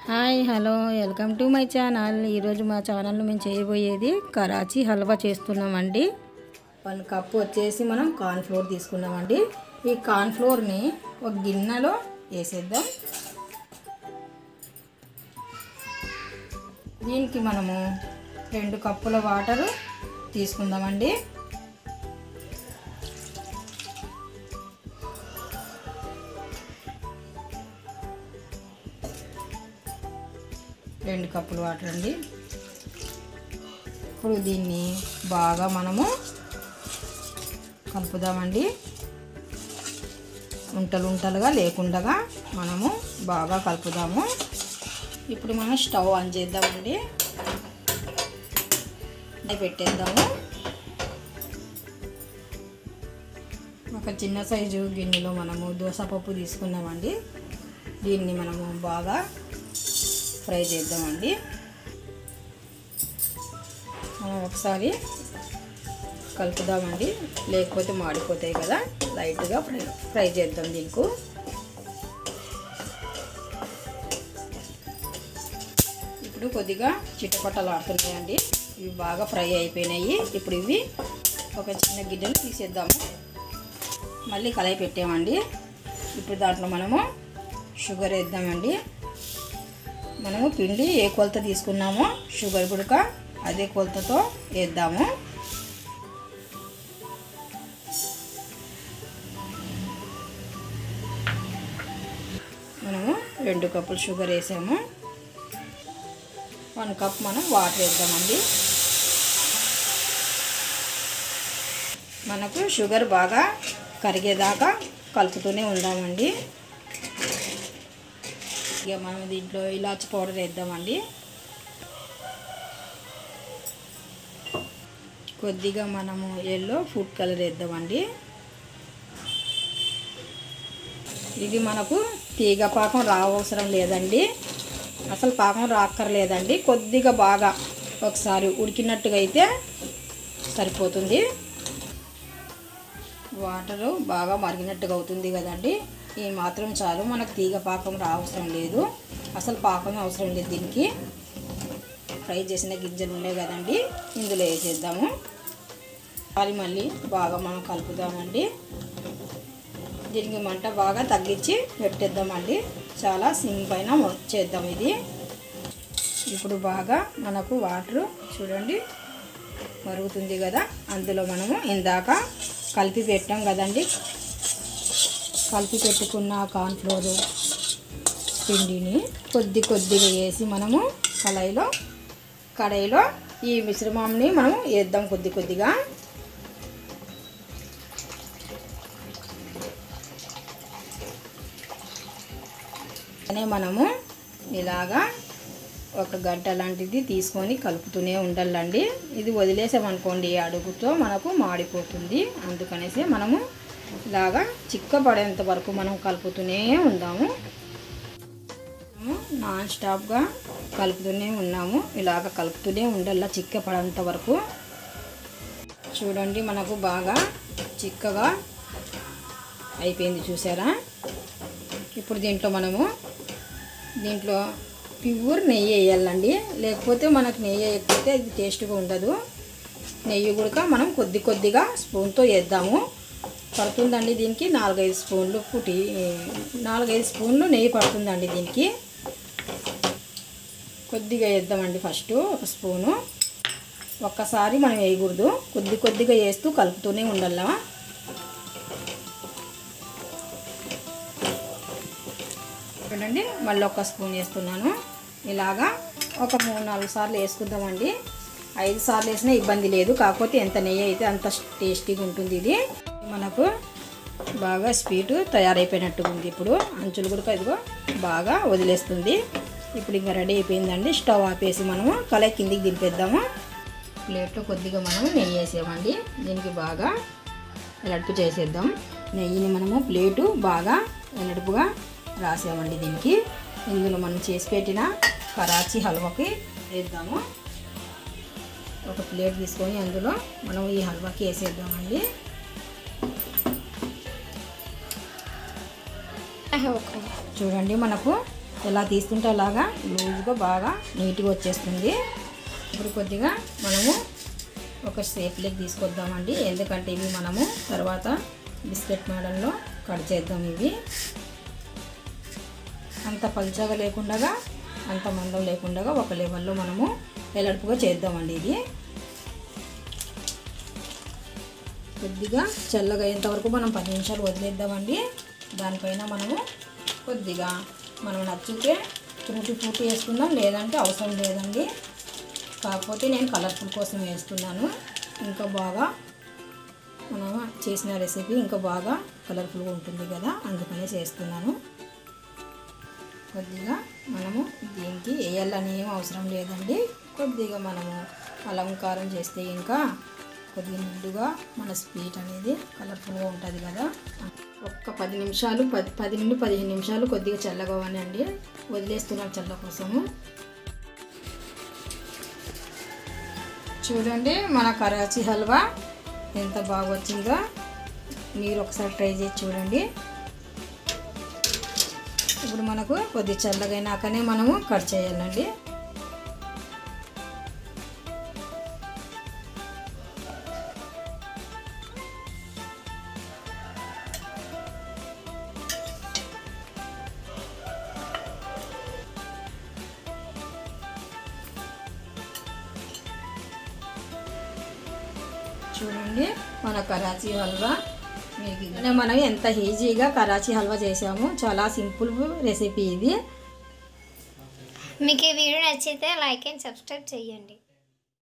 hi hello welcome to my channel ఈరోజు మా ఛానల్లో మేము చేయబోయేది కరాచీ హల్వా చేస్తున్నామండి వన్ కప్పు వచ్చేసి మనం కార్న్ఫ్లోర్ తీసుకున్నామండి ఈ కార్న్ఫ్లోర్ని ఒక గిన్నెలో వేసేద్దాం దీనికి మనము రెండు కప్పుల వాటరు తీసుకుందామండి రెండు కప్పులు వాటర్ అండి ఇప్పుడు దీన్ని బాగా మనము కలుపుదామండి ఉంటలు ఉంటలుగా లేకుండా మనము బాగా కలుపుదాము ఇప్పుడు మనం స్టవ్ ఆన్ చేద్దామండి అది పెట్టేద్దాము ఒక చిన్న సైజు గిన్నెలో మనము దోసపప్పు తీసుకున్నామండి దీన్ని మనము బాగా ఫ్రై చేద్దామండి మనం ఒకసారి కలుపుదామండి లేకపోతే మాడిపోతాయి కదా లైట్గా ఫ్రై ఫ్రై చేద్దాం దీనికి ఇప్పుడు కొద్దిగా చిట్టపట్టలు ఆడుతున్నాయండి ఇవి బాగా ఫ్రై అయిపోయినాయి ఇప్పుడు ఇవి ఒక చిన్న గిన్నెలు తీసేద్దాము మళ్ళీ కలయి పెట్టామండి ఇప్పుడు దాంట్లో మనము షుగర్ వేద్దామండి మనము పిండి ఏ కొలత తీసుకున్నామో షుగర్ గుడక అదే కొలతతో వేద్దాము మనము రెండు కప్పులు షుగర్ వేసాము వన్ కప్ మనం వాటర్ వేద్దామండి మనకు షుగర్ బాగా కరిగేదాకా కలుపుతూనే ఉందామండి ఇక మనం దీంట్లో ఇలాచి పౌడర్ వేద్దామండి కొద్దిగా మనము ఎల్లో ఫుడ్ కలర్ వేద్దామండి ఇది మనకు తీగ పాకం రావసరం లేదండి అసలు పాకం రాక్కర్లేదండి కొద్దిగా బాగా ఒకసారి ఉడికినట్టుగా అయితే సరిపోతుంది వాటరు బాగా మరిగినట్టుగా అవుతుంది కదండి ఈ మాత్రం చాలు మనకు తీగ పాకం రావసరం లేదు అసలు పాకం అవసరం లేదు దీనికి ఫ్రై చేసిన గింజలు ఉన్నాయి కదండి ఇందులో వేసేద్దాము అది మళ్ళీ బాగా మనం కలుపుదామండి దీనికి మంట బాగా తగ్గించి పెట్టేద్దామండి చాలా సిమ్ పైన చేద్దాం ఇది ఇప్పుడు బాగా మనకు వాటరు చూడండి మరుగుతుంది కదా అందులో మనము ఇందాక కలిపి పెట్టాం కదండి కలిపి పెట్టుకున్న కార్న్ఫ్లోర్ పిండిని కొద్ది కొద్దిగా వేసి మనము కళాయిలో కడాయిలో ఈ మిశ్రమాన్ని మనం వేద్దాం కొద్ది కొద్దిగా అనే మనము ఇలాగా ఒక గంట లాంటిది తీసుకొని కలుపుతూనే ఉండాలండి ఇది వదిలేసామనుకోండి అడుగుతో మనకు మాడిపోతుంది అందుకనేసి మనము ఇలాగా చిక్కపడేంత వరకు మనం కలుపుతూనే ఉందాము నాన్ స్టాప్గా కలుపుతూనే ఉన్నాము ఇలాగ కలుపుతూనే ఉండాల చిక్కపడేంత వరకు చూడండి మనకు బాగా చిక్కగా అయిపోయింది చూసారా ఇప్పుడు దీంట్లో మనము దీంట్లో ప్యూర్ నెయ్యి వేయాలండి లేకపోతే మనకు నెయ్యి వేయకపోతే అది టేస్ట్గా ఉండదు నెయ్యి కూడా మనం కొద్ది కొద్దిగా స్పూన్తో వేద్దాము పడుతుందండి దీనికి నాలుగైదు స్పూన్లు పుట్టి నాలుగైదు స్పూన్లు నెయ్యి పడుతుందండి దీనికి కొద్దిగా వేద్దామండి ఫస్ట్ ఒక స్పూను ఒక్కసారి మనం వేయకూడదు కొద్ది కొద్దిగా వేస్తూ కలుపుతూనే ఉండాలా చూడండి మళ్ళీ ఒక స్పూన్ వేస్తున్నాను ఇలాగా ఒక మూడు నాలుగు సార్లు వేసుకుందామండి ఐదు సార్లు వేసినా ఇబ్బంది లేదు కాకపోతే ఎంత నెయ్యి అయితే అంత టేస్టీగా ఉంటుంది ఇది మనకు బాగా స్వీట్ తయారైపోయినట్టుగా ఉంది ఇప్పుడు అంచులు కూడా ఇదిగో బాగా వదిలేస్తుంది ఇప్పుడు ఇంకా రెడీ అయిపోయిందండి స్టవ్ ఆపేసి మనము కలై కిందికి దింపేద్దాము ప్లేట్లో కొద్దిగా మనం నెయ్యి వేసామండి దీనికి బాగా ఎలడుపు చేసేద్దాం నెయ్యిని మనము ప్లేటు బాగా ఎలడుపుగా రాసామండి దీనికి ఇందులో మనం చేసి పెట్టిన కరాచీ హల్వాకి వేద్దాము ఒక ప్లేట్ తీసుకొని అందులో మనం ఈ హల్వాకి వేసేద్దామండి చూడండి మనకు ఎలా తీస్తుంటే అలాగా లూజ్గా బాగా నీట్గా వచ్చేస్తుంది ఇప్పుడు కొద్దిగా మనము ఒక షేప్లోకి తీసుకొద్దామండి ఎందుకంటే ఇవి మనము తర్వాత బిస్కెట్ మోడల్లో కట్ చేద్దాం ఇవి అంత పల్చగా లేకుండా అంత మందం లేకుండా ఒక లెవెల్లో మనము వెడల్పుగా చేద్దామండి ఇది కొద్దిగా చల్లగా అయ్యేంత వరకు మనం పది నిమిషాలు వదిలేద్దామండి దానిపైన మనము కొద్దిగా మనం నచ్చితే తురుటి పూటి వేసుకుందాం లేదంటే అవసరం లేదండి కాకపోతే నేను కలర్ఫుల్ కోసం వేస్తున్నాను ఇంకా బాగా మనం చేసిన రెసిపీ ఇంకా బాగా కలర్ఫుల్గా ఉంటుంది కదా అందుకనే చేస్తున్నాను కొద్దిగా మనము దీనికి వేయాలని ఏం అవసరం లేదండి కొద్దిగా మనము అలంకారం చేస్తే ఇంకా కొద్దిగా నిండుగా మన స్వీట్ అనేది కలర్ఫుల్గా ఉంటుంది కదా ఒక్క పది నిమిషాలు పది పది నుండి పదిహేను నిమిషాలు కొద్దిగా చల్లగా అండి వదిలేస్తున్నాం చల్ల కోసము చూడండి మన కరాచీ హల్వా ఎంత బాగా వచ్చిందో మీరు ఒకసారి ట్రై చేసి చూడండి ఇప్పుడు మనకు కొద్ది చల్లగైనాకనే మనము కట్ చేయాలండి చూడండి మన కరాచీ హల్వా మీకు ఇది- మనం ఎంత ఈజీగా కరాచీ హల్వా చేసాము చాలా సింపుల్ రెసిపీ ఇది మీకు ఈ వీడియో నచ్చితే లైక్ అండ్ సబ్స్క్రైబ్ చేయండి